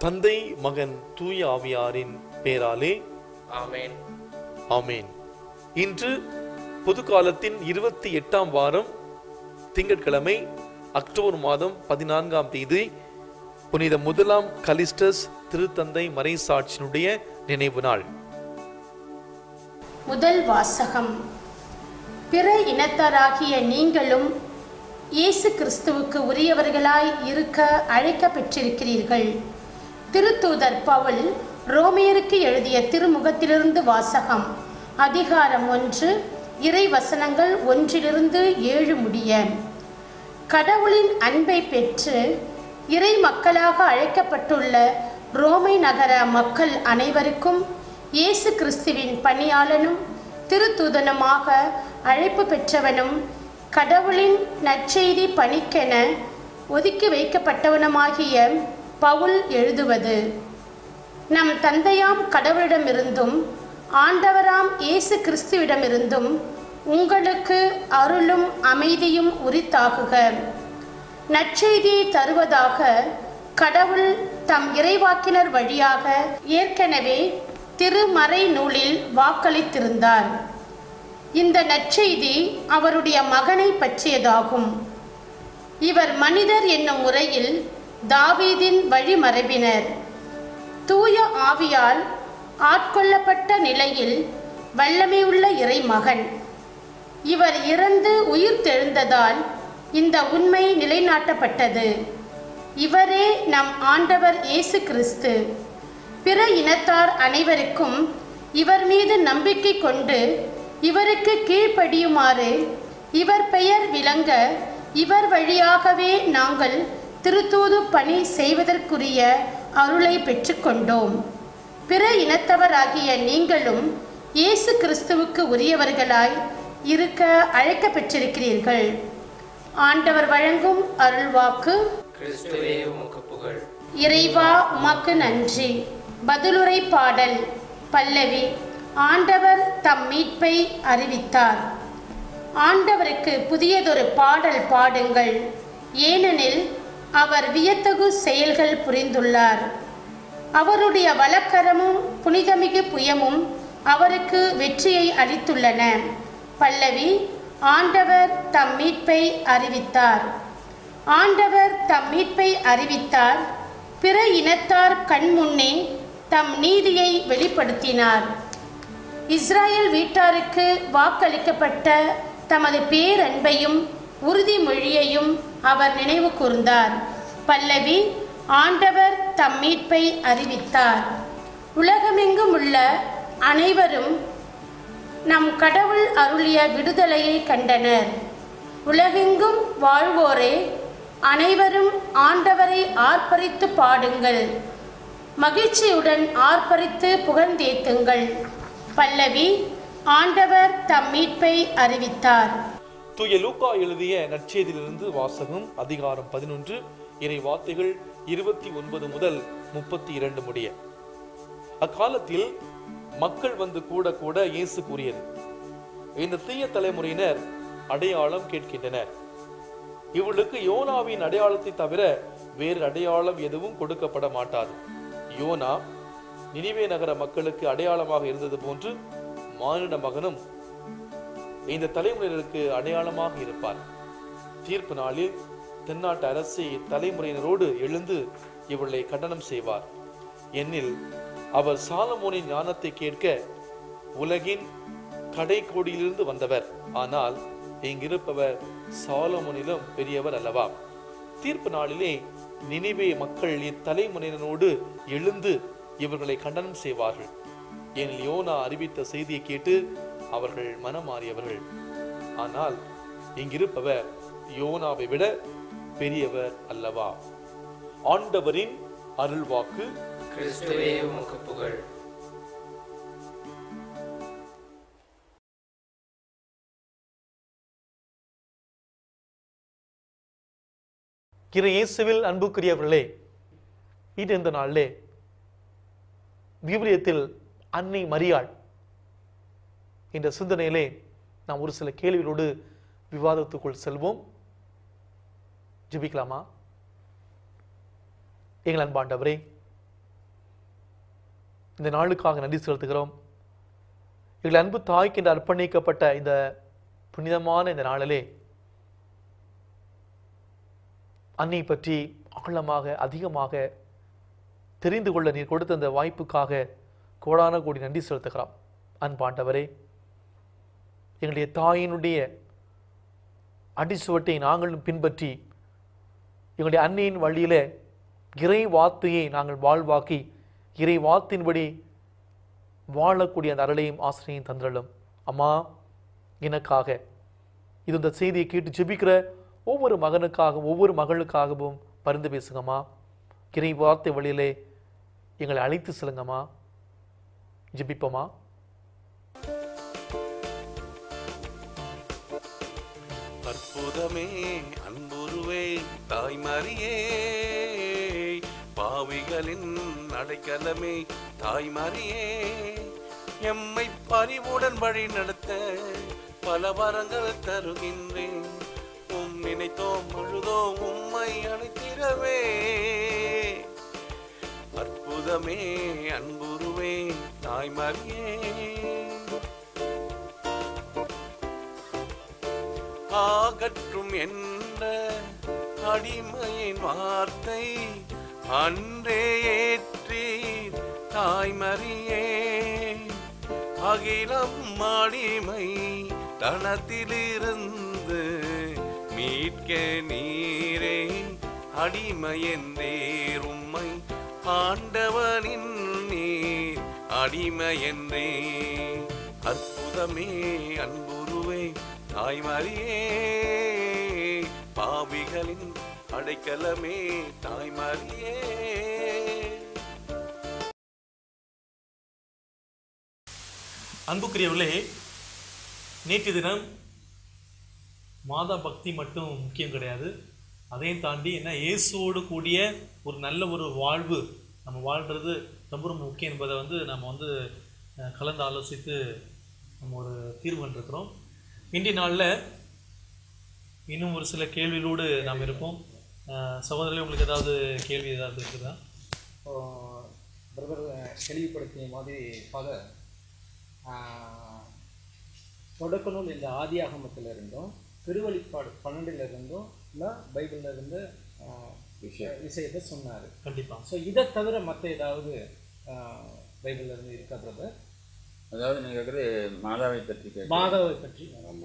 தந்தை மகன் தூய ஆவியாரின் பெயராலே ஆமென் ஆமேன் இன்று பொது காலத்தின் இருபத்தி எட்டாம் வாரம் திங்கட்கிழமை அக்டோபர் மாதம் பதினான்காம் தேதி புனித முதலாம் கலிஸ்டஸ் திருத்தந்தை மறைசாட்சியினுடைய நினைவு நாள் முதல் வாசகம் பிற இனத்தாராகிய நீங்களும் இயேசு கிறிஸ்துவுக்கு உரியவர்களாய் இருக்க அழைக்கப் பெற்றிருக்கிறீர்கள் திருத்தூதர் பவுல் ரோமியருக்கு எழுதிய திருமுகத்திலிருந்து வாசகம் அதிகாரம் ஒன்று இறை வசனங்கள் ஒன்றிலிருந்து ஏழு முடிய கடவுளின் அன்பை பெற்று இறை மக்களாக அழைக்கப்பட்டுள்ள ரோமை நகர மக்கள் அனைவருக்கும் இயேசு கிறிஸ்துவின் பணியாளனும் திருத்தூதனுமாக அழைப்பு பெற்றவனும் கடவுளின் நற்செய்தி பணிக்கென ஒதுக்கி வைக்கப்பட்டவனுமாகிய பவுல் எழுதுவது நம் தந்தையாம் கடவுளிடமிருந்தும் ஆண்டவராம் இயேசு கிறிஸ்துவிடமிருந்தும் உங்களுக்கு அருளும் அமைதியும் உரித்தாகுக நற்செய்தியை தருவதாக கடவுள் தம் இறைவாக்கினர் வழியாக ஏற்கனவே திருமறை நூலில் வாக்களித்திருந்தார் இந்த நற்செய்தி அவருடைய மகனை பற்றியதாகும் இவர் மனிதர் என்னும் முறையில் தாவீதின் வழிமரபினர் தூய ஆவியால் ஆட்கொள்ளப்பட்ட நிலையில் வல்லமையுள்ள இறைமகன் இவர் இறந்து உயிர் தெழுந்ததால் இந்த உண்மை நிலைநாட்டப்பட்டது இவரே நம் ஆண்டவர் இயேசு கிறிஸ்து பிற இனத்தார் அனைவருக்கும் இவர் மீது நம்பிக்கை கொண்டு இவருக்கு கீழ்ப்படியுமாறு இவர் பெயர் விளங்க இவர் வழியாகவே நாங்கள் திருத்தூது பணி செய்வதற்குரிய அருளை பெற்றுக்கொண்டோம் பிற இனத்தவராகிய நீங்களும் இயேசு கிறிஸ்துவுக்கு உரியவர்களாய் இருக்க அழைக்கப் பெற்றிருக்கிறீர்கள் ஆண்டவர் வழங்கும் அருள்வாக்கு கிறிஸ்துவே உமக்கு புகழ் இறைவா உமக்கு நன்றி பதிலுரை பாடல் பல்லவி ஆண்டவர் தம் மீட்பை அறிவித்தார் ஆண்டவருக்கு புதியதொரு பாடல் பாடுங்கள் ஏனெனில் அவர் வியத்தகு செயல்கள் புரிந்துள்ளார் அவருடைய வலக்கரமும் புனிதமிகு புயமும் அவருக்கு வெற்றியை அளித்துள்ளன பல்லவி ஆண்டவர் தம் மீட்பை அறிவித்தார் ஆண்டவர் தம் மீட்பை அறிவித்தார் பிற இனத்தார் கண்முன்னே தம் நீதியை வெளிப்படுத்தினார் இஸ்ராயேல் வீட்டாருக்கு வாக்களிக்கப்பட்ட தமது பேரன்பையும் உறுதிமொழியையும் அவர் நினைவு கூர்ந்தார் பல்லவி ஆண்டவர் தம் மீட்பை அறிவித்தார் உலகமெங்கும் உள்ள அனைவரும் நம் கடவுள் அருளிய விடுதலையை கண்டனர் உலகெங்கும் வாழ்வோரே அனைவரும் ஆண்டவரை ஆர்ப்பரித்து பாடுங்கள் மகிழ்ச்சியுடன் ஆர்ப்பரித்து புகழ்ந்தேத்துங்கள் பல்லவி ஆண்டவர் தம் மீட்பை அறிவித்தார் தூய லூக்கா எழுதிய நற்செய்தியிலிருந்து வாசகம் அதிகாரம் பதினொன்று இறை வார்த்தைகள் இருபத்தி ஒன்பது முதல் முப்பத்தி இரண்டு முடிய அக்காலத்தில் மக்கள் வந்து கூட கூட இயேசு கூறியது இந்த தீய தலைமுறையினர் அடையாளம் கேட்கின்றனர் இவளுக்கு யோனாவின் அடையாளத்தை தவிர வேறு அடையாளம் எதுவும் கொடுக்கப்பட மாட்டாது யோனா நினிவே நகர மக்களுக்கு அடையாளமாக இருந்தது போன்று மானிட மகனும் இந்த தலைமுறையினருக்கு அடையாளமாக இருப்பார் தீர்ப்பு நாளில் தென்னாட்டு அரசு இத்தலைமுறையினரோடு எழுந்து இவளை கண்டனம் செய்வார் எனில் அவர் சாலமோனின் ஞானத்தை கேட்க உலகின் கடைக்கோடியிலிருந்து வந்தவர் ஆனால் இங்கிருப்பவர் சாலமோனிலும் பெரியவர் அல்லவா தீர்ப்பு நாளிலே நினிவே மக்கள் இத்தலைமுறையினரோடு எழுந்து இவர்களை கண்டனம் செய்வார்கள் ஏனில் யோனா அறிவித்த செய்தியை கேட்டு அவர்கள் மனம் மாறியவர்கள் ஆனால் இங்கிருப்பவர் யோனாவை விட பெரியவர் அல்லவா ஆண்டவரின் அருள்வாக்கு கிறிஸ்துவே உமக்கு புகழ் இறை இயேசுவில் அன்புக்குரியவர்களே இது இந்த நாளிலே விவிலியத்தில் அன்னை மரியாள் என்ற சிந்தனையிலே நாம் ஒரு சில கேள்விகளோடு விவாதத்துக்குள் செல்வோம் ஜெபிக்கலாமா எங்கள் அன்பாண்டவரே இந்த நாளுக்காக நன்றி செலுத்துகிறோம் எங்கள் அன்பு தாய்க்கு என்று அர்ப்பணிக்கப்பட்ட இந்த புனிதமான இந்த நாளிலே அன்னை பற்றி ஆழமாக அதிகமாக தெரிந்து கொள்ள நீர் கொடுத்த அந்த வாய்ப்புக்காக கோடான கோடி நன்றி செலுத்துகிறோம் அன்பாண்டவரே எங்களுடைய தாயினுடைய அடிச்சுவட்டை நாங்களும் பின்பற்றி எங்களுடைய அன்னையின் வழியில இறை வார்த்தையை நாங்கள் வாழ்வாக்கி இறை வார்த்தையின்படி வாழக்கூடிய அந்த அருளையும் ஆசிரியம் தந்திரலும் அம்மா எனக்காக இது இந்த செய்தியை கேட்டு ஜெபிக்கிற ஒவ்வொரு மகனுக்காகவும் ஒவ்வொரு மகளுக்காகவும் பரிந்து பேசுங்கம்மா இறை வார்த்தை வழியிலே எங்களை அழைத்து செல்லுங்கம்மா ஜெபிப்போமா அற்புதமே அன்புருவே தாய்மரியே பாவிகளின் அடைக்கலமே தாய்மரியே எம்மை பரிவுடன் வழி நடத்த பல வரங்கள் தருகின்றேன் உம் நினைத்தோம் அழுதோம் உம்மை அழைத்திடவே அற்புதமே அன்புருவே தாய்மரியே ஆகற்றும் என்ற அடிமையின் வார்த்தை அன்றே ஏற்றி தாய்மறியே அகிலம் அடிமை தனத்திலிருந்து மீட்க நீரே அடிமையென்றேர் உம்மை ஆண்டவனின் நீர் அடிமையென்றே அற்புதமே அன்புருவே தாய்மரியே பாவிகளின் அடைக்கலமே தாய்மரியே அன்புக்குரியவர்களே நேற்று தினம் மாதா பக்தி மட்டும் முக்கியம் கிடையாது அதையும் தாண்டி என்ன இயேசுவோடு கூடிய ஒரு நல்ல ஒரு வாழ்வு நம்ம வாழ்கிறது ரொம்ப ரொம்ப முக்கியம் என்பதை வந்து நம்ம வந்து அஹ், கலந்து ஆலோசித்து நம்ம ஒரு தீர்வு கண்டிருக்கிறோம் இன்றைய நாளில் இன்னும் ஒரு சில கேள்விகளோடு நாம் இருப்போம் அஹ், சகோதரர்களே உங்களுக்கு ஏதாவது கேள்வி ஏதாவது இருக்குதா பிரதர் தெளிவுபடுத்திய மாதிரி ஃபாதர் தொடக்க நூல் இந்த ஆதியாகமத்தில் இருந்தும் திருவழிப்பாடு பன்னெண்டுல இருந்தும் இல்லை பைபிள்ல இருந்து ஆஹ், விஷயத்தை சொன்னார் கண்டிப்பாக ஸோ இதை தவிர மற்ற ஏதாவது ஆஹ், பைபிள்ல இருந்து இருக்கா பிரதர் அதாவது நீங்க கேட்குறது மாதாவை பற்றி கேட்குறது மாதாவை பற்றி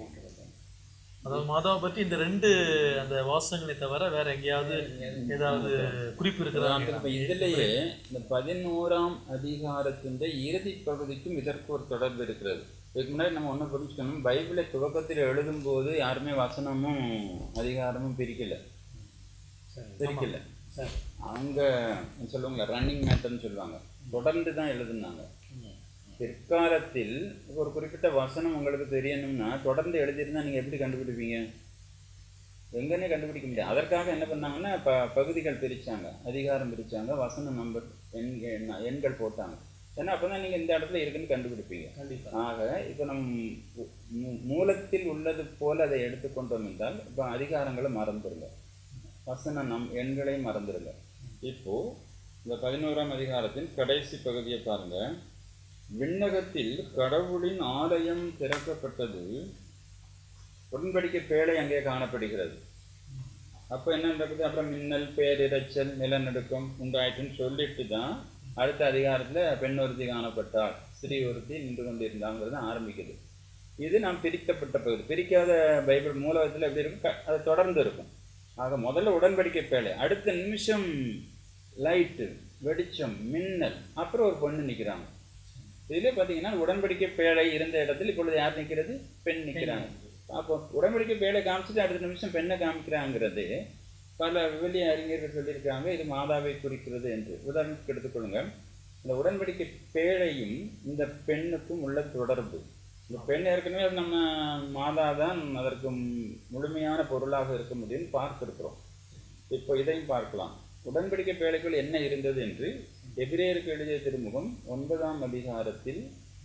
அதாவது மாதாவை பற்றி இந்த ரெண்டு அந்த வாசகங்களை தவிர வேற எங்கேயாவது ஏதாவது குறிப்பு இருக்குதா இப்போ இதுலயே இந்த பதினோராம் அதிகாரத்தின் இறுதி பகுதிக்கும் இதற்கு ஒரு தொடர்பு இருக்கிறது இதுக்கு முன்னாடி நம்ம ஒண்ணு புரிஞ்சுக்கணும் பைபிளை துவக்கத்தில் எழுதும்போது யாருமே வசனமும் அதிகாரமும் பிரிக்கல பிரிக்கல சரி அவங்க சொல்லுவாங்க ரன்னிங் மேட்டர்னு சொல்லுவாங்க தொடர்ந்து தான் எழுதுனாங்க பிற்காலத்தில் ஒரு குறிப்பிட்ட வசனம் உங்களுக்கு தெரியணும்னா தொடர்ந்து எழுதியிருந்தா நீங்க எப்படி கண்டுபிடிப்பீங்க எங்கன்னே கண்டுபிடிக்க முடியாது அதற்காக என்ன பண்ணாங்கன்னா ப பகுதிகள் பிரிச்சாங்க அதிகாரம் பிரிச்சாங்க வசன நம்பர் எண்கள் எண்ண- எண்கள் போட்டாங்க ஏன்னா அப்பதான் நீங்க இந்த இடத்துல இருக்குன்னு கண்டுபிடிப்பீங்க கண்டிப்பா ஆக இப்போ நம் மூ- மூலத்தில் உள்ளது போல அதை எடுத்துக்கொண்டோம் என்றால் இப்போ அதிகாரங்களை மறந்துருங்க வசன நம் எண்களை மறந்துருங்க இப்போ இந்த பதினோராம் அதிகாரத்தின் கடைசி பகுதியை பாருங்க விண்ணகத்தில் கடவுளின் ஆலயம் திறக்கப்பட்டது உடன்படிக்கை பேழை அங்கே காணப்படுகிறது அப்போ என்ன நடக்குது அப்புறம் மின்னல் பேரிரைச்சல் நிலநடுக்கம் உண்டாயிட்டுன்னு சொல்லிட்டு தான் அடுத்த அதிகாரத்துல பெண் ஒருத்தி காணப்பட்டாள் ஸ்திரீ ஒருத்தி நின்று கொண்டிருந்தாங்கிறது ஆரம்பிக்குது இது நாம் பிரிக்கப்பட்ட பகுதி பிரிக்காத பைபிள் மூலவத்தில் எப்படி இருக்கும் க- அது தொடர்ந்து இருக்கும் ஆக முதல்ல உடன்படிக்கை பேழை அடுத்த நிமிஷம் லைட்டு வெளிச்சம் மின்னல் அப்புறம் ஒரு பொண்ணு நிற்கிறாங்க இதுல பார்த்தீங்கன்னா உடன்படிக்கை பேழை இருந்த இடத்துல இப்பொழுது யார் நிற்கிறது பெண் நிற்கிறாங்க அப்போ உடன்படிக்கை பேழை காமிச்சிட்டு அடுத்த நிமிஷம் பெண்ணை காமிக்கிறாங்கிறது பல விவிலிய அறிஞர்கள் சொல்லியிருக்காங்க இது மாதாவை குறிக்கிறது என்று உதாரணத்துக்கு எடுத்துக்கொள்ளுங்க இந்த உடன்படிக்கை பேழையும் இந்த பெண்ணுக்கும் உள்ள தொடர்பு இந்த பெண் ஏற்கனவே அது நம்ம மாதா தான் அதற்கு முழுமையான பொருளாக இருக்க முடியும்னு பார்த்திருக்கிறோம் இப்போ இதையும் பார்க்கலாம் உடன்படிக்கை பேழைக்குள் என்ன இருந்தது என்று எபிரேயருக்கு எழுதிய திருமுகம் ஒன்பதாம் அதிகாரத்தில்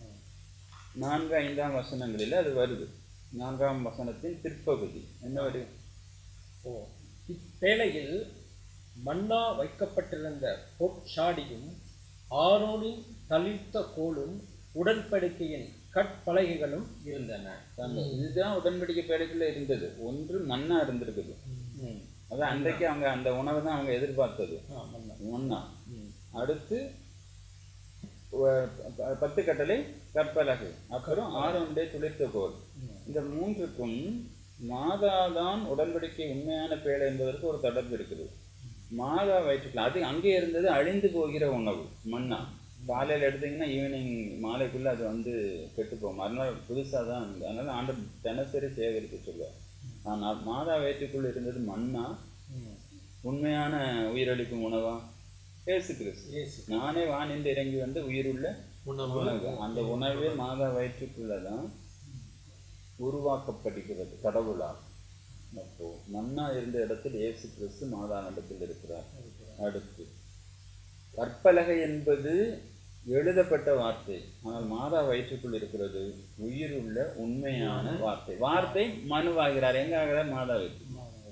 நான்கு ஐந்தாம் வசனங்களில் அது வருது நான்காம் வசனத்தின் பிற்பகுதி என்ன வருது ஓ இப்பேழையில் மன்னா வைக்கப்பட்டிருந்த பொற்சாடியும் ஆரோனின் தளிர்த்த கோலும் உடன்படிக்கையின் கற்பலகைகளும் இருந்தன அந்த இதுதான் உடன்படிக்கை பேழைக்குள்ள இருந்தது ஒன்று மண்ணா இருந்திருக்குது அதான் அன்றைக்கு அவங்க அந்த உணவை தான் அவங்க எதிர்பார்த்தது ஆ, மன்னா. மண்ணா அடுத்து ஒ- ப- பத்து கட்டளை கற்பலகு அப்புறம் ஆரோண்டே துளிர்த்த கோல் இந்த மூன்றுக்கும் மாதாதான் உடன்படிக்கை உண்மையான பேழை என்பதற்கு ஒரு தொடர்பு இருக்குது மாதா வயிற்றுக்குள்ள அது அங்கே இருந்தது அழிந்து போகிற உணவு மண்ணா காலையில் எடுத்தீங்கன்னா ஈவினிங் மாலைக்குள்ள அது வந்து கெட்டு போகும் மறுநாள் புதுசாக தான் இருந்தது அதனால ஆண்டு தினசரி சேகரிக்க சொல்லுவார் ஆனால் மாதா வயிற்றுக்குள்ள இருந்தது மண்ணா உண்மையான உயிரளிக்கும் உணவா ஏசு கிறிஸ்து இயேசு நானே வானின்று இறங்கி வந்து உயிருள்ள உணவு உணவு அந்த உணவே மாதா வயிற்றுக்குள்ளதான் உருவாக்கப்படுகிறது கடவுளால் அப்போ மன்னா இருந்த இடத்தில் இயேசு கிறிஸ்து மாதா இடத்தில் இருக்கிறார் அடுத்து கற்பலகை என்பது எழுதப்பட்ட வார்த்தை ஆனால் மாதா வயிற்றுக்குள் இருக்கிறது உயிருள்ள உண்மையான வார்த்தை வார்த்தை மனுவாகிறார் எங்க ஆகிறார் மாதா வயிற்று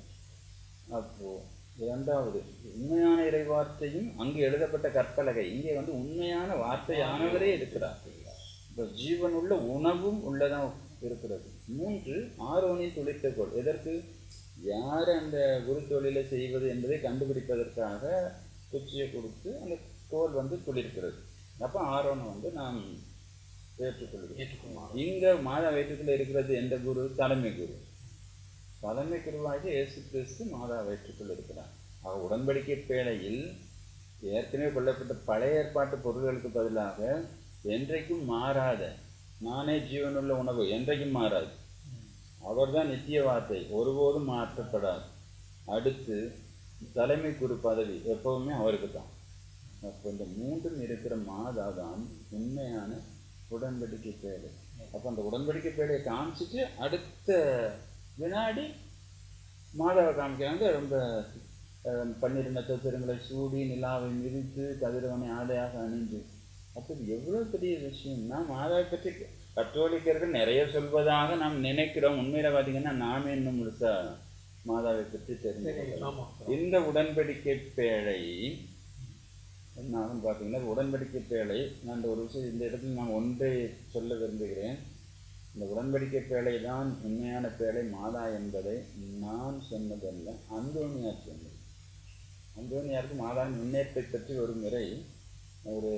அப்போ இரண்டாவது உண்மையான இறை வார்த்தையும் அங்கு எழுதப்பட்ட கற்பலகை இங்கே வந்து உண்மையான வார்த்தையானவரே இருக்கிறார் இப்போ ஜீவனுள்ள உணவும் உள்ளதா இருக்கிறது மூன்று ஆரோனின் துளித்தக்கோள் எதற்கு யார் அந்த குரு தொழிலை செய்வது என்பதை கண்டுபிடிப்பதற்காக குச்சியை கொடுத்து அந்த கோல் வந்து துளிர்க்கிறது அப்போ ஆரோனை வந்து நாம் ஏற்றுக்கொள்கிறோம் இங்க மாதா வயிற்றுக்குள்ள இருக்கிறது எந்த குரு தலைமை குரு தலைமை குருவாகி இயேசு கிறிஸ்து மாதா வயிற்றுக்குள் இருக்கிறார் ஆக உடன்படிக்கை பேழையில் ஏற்கனவே கொல்லப்பட்ட பழைய ஏற்பாட்டு பொருள்களுக்கு பதிலாக என்றைக்கும் மாறாத நானே ஜீவனுள்ள உணவு என்றைக்கும் மாறாது அவர்தான் நித்திய வார்த்தை ஒருபோதும் மாற்றப்படாது அடுத்து தலைமை குரு பதவி எப்பவுமே அவருக்கு தான் அப்போ இந்த மூன்றும் இருக்கிற மாதா தான் உண்மையான உடன்படிக்கை பேழை அப்போ அந்த உடன்படிக்கை பேழையை காமிச்சிட்டு அடுத்த வினாடி மாதாவை காமிக்கிறாங்க ரொம்ப அஹ், பன்னிரு நட்சத்திரங்களை சூடி நிலாவை மிதித்து கதிரவனை ஆடையாக அணிந்து அப்போ இது எவ்வளோ பெரிய விஷயம்னா மாதாவை பற்றி கத்தோலிக்கர்கள் நிறைய சொல்வதாக நாம் நினைக்கிறோம் உண்மையில பார்த்தீங்கன்னா நாமே இன்னும் முழுசா மாதாவை பற்றி தெரிந்து கொள்ளலாம். ஆமா இந்த உடன்படிக்கை பேழை என்னாகும் பார்த்தீங்கன்னா உடன்படிக்கை பேழை நான் இந்த ஒரு விஷயம் இந்த இடத்துல நான் ஒன்றை சொல்ல விரும்புகிறேன் இந்த உடன்படிக்கை பேழை தான் உண்மையான பேழை மாதா என்பதை நான் சொன்னதல்ல அந்தோனியார் சொன்னது அந்தோனியாருக்கு மாதாவின் முன்னேற்றத்தை பற்றி ஒரு முறை ஒரு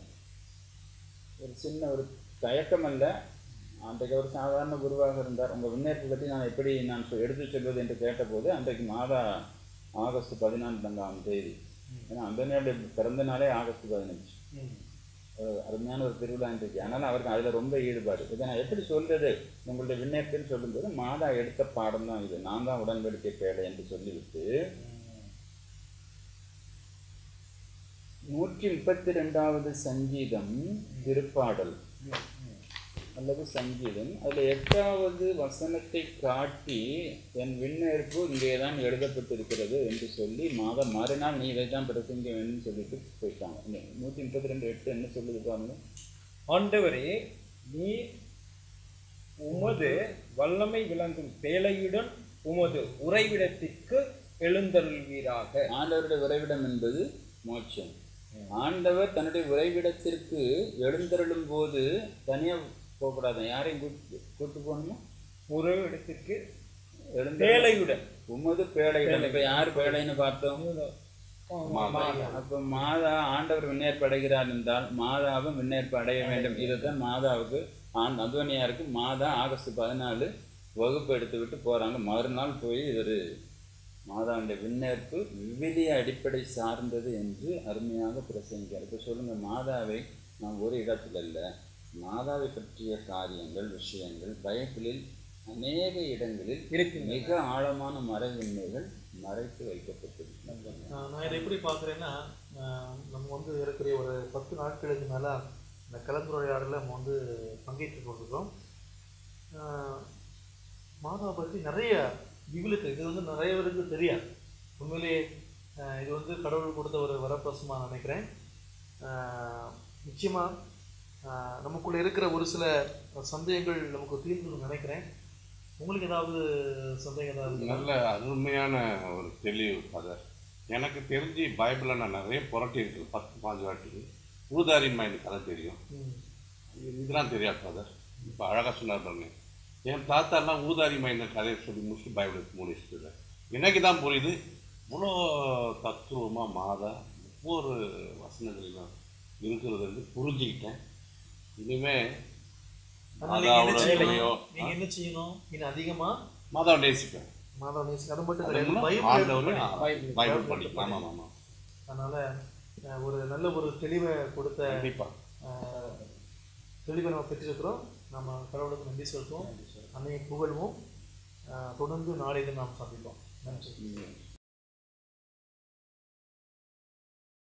ஒரு சின்ன ஒரு தயக்கம் அல்ல அன்றைக்கு ஒரு சாதாரண குருவாக இருந்தார் உங்கள் முன்னேற்றத்தை பற்றி நான் எப்படி நான் சொ- எடுத்துச் சொல்வது என்று கேட்டபோது அன்றைக்கு மாதா ஆகஸ்ட் பதினான்காம் தேதி ஏன்னா அந்தோனியாருடைய பிறந்த நாளே ஆகஸ்ட் பதினஞ்சு ஒரு அருமையான ஒரு திருவிழா இன்றைக்கு அதனால் அவருக்கு அதில் ரொம்ப ஈடுபாடு இதை நான் எப்படி சொல்றது உங்களுடைய விண்ணேற்றம்னு சொல்லும்போது மாதா எடுத்த பாடம் தான் இது நான் தான் உடன்படிக்கை பேடை என்று சொல்லிவிட்டு நூற்றி முப்பத்தி ரெண்டாவது சங்கீதம் திருப்பாடல் அல்லது சங்கீதம் அதில் எட்டாவது வசனத்தை காட்டி என் விண்ணேற்பு இங்கே தான் எழுதப்பட்டிருக்கிறது என்று சொல்லி மாதம் மறுநாள் நீ இதை தான் பிரசங்க வேணும்னு சொல்லிட்டு போயிட்டாங்க இந்த நூற்றி முப்பத்தி ரெண்டு எட்டு என்ன சொல்லுது பாருங்க ஆண்டவரே நீர் உமது வல்லமை விளங்கும் பேழையுடன் உமது உறைவிடத்திற்கு எழுந்தருள்வீராக ஆண்டவருடைய உறைவிடம் என்பது மோட்சம் ஆண்டவர் தன்னுடைய உறைவிடத்திற்கு எழுந்தருளும் போது தனியா போகக்கூடாது யாரையும் கூட்டு கூட்டு போகணுமா உறைவிடத்திற்கு எழுந்த பேழையுடன் உமது பேழையிடம் இப்ப யார் பேழைன்னு பார்த்தோம் மாதா. அப்ப மாதா ஆண்டவர் விண்ணேற்பு அடைகிறார் என்றால் மாதாவும் விண்ணேற்பு அடைய வேண்டும் இதுதான் மாதாவுக்கு ஆண் அந்தோனியாருக்கு மாதா ஆகஸ்ட் பதினாலு வகுப்பு எடுத்து விட்டு போறாங்க மறுநாள் போய் இவர் மாதாவுடைய விண்ணேற்பு விவிலிய அடிப்படை சார்ந்தது என்று அருமையாக பிரசங்கிக்கிறார் இப்போ சொல்லுங்க மாதாவை நாம் ஒரு இடத்துல இல்லை மாதாவை பற்றிய காரியங்கள் விஷயங்கள் பைபிளில் அநேக இடங்களில் இருக்கு மிக ஆழமான மறைவின்மைகள் மறைத்து வைக்கப்பட்டிருக்கின்றன ஆஹ் நான் இதை எப்படி பார்க்குறேன்னா நம்ம வந்து இருக்கிற ஒரு பத்து நாட்களுக்கு மேலே இந்த கலந்துரையாடலில் நம்ம வந்து பங்கேற்று கொண்டிருக்கோம் ஆஹ் மாதாவை பற்றி நிறைய இவளுக்கு இது வந்து நிறைய பேருக்கு தெரியாது உண்மையிலேயே ஆஹ் இது வந்து கடவுள் கொடுத்த ஒரு வரப்பிரசமாக நினைக்கிறேன் நிச்சயமாக நமக்குள்ளே இருக்கிற ஒரு சில சந்தேகங்கள் நமக்கு தீர்ந்துன்னு நினைக்கிறேன் உங்களுக்கு ஏதாவது சந்தேகம் ஏதாவது இருக்கா? நல்ல அருமையான ஒரு தெளிவு கதை எனக்கு தெரிஞ்சு பைபிளை நான் நிறைய புரட்டி இருக்கு பத்து பாஞ்சு வாட்டி ஊதாரின் மைண்ட் கதை தெரியும் ம். இது- இதெல்லாம் தெரியாது ஃபாதர் இப்போ அழகாக சொன்னார் பாருங்க என் தாத்தாலாம் ஊதாரி மைந்த கதையை சொல்லி முடிச்சு பைபிள் முடிச்சுட்டு எனக்கு தான் புரியுது இவ்வளோ தத்துவமாக மாதா ஒவ்வொரு வசனங்களிலும் இருக்கிறது வந்து புரிஞ்சுக்கிட்டேன் இனிமே அதனால நீங்க என்ன மாதாவோட செய்யணும் துணையோ நீங்க என்ன செய்யணும் இன்னும் அதிகமா மாதாவை நேசிப்பேன் மாதம் நேசி அது மட்டும் அது கிடையாது மூலம் பைபிள் ஆண்டவரை எடுத்து படி. பைபிள் படிக்கலாம் ஆமாம் ஆமாம் அதனால அஹ், ஒரு நல்ல ஒரு தெளிவை கொடுத்த கண்டிப்பாக அஹ், தெளிவை நம்ம பெற்றிருக்கிறோம் நம்ம கடவுளுக்கு நன்றி செலுத்துவோம் அன்னையை புகழ்வோம் அஹ், தொடர்ந்து நாளைக்கு நாம் சந்திப்போம் நன்றி ம்.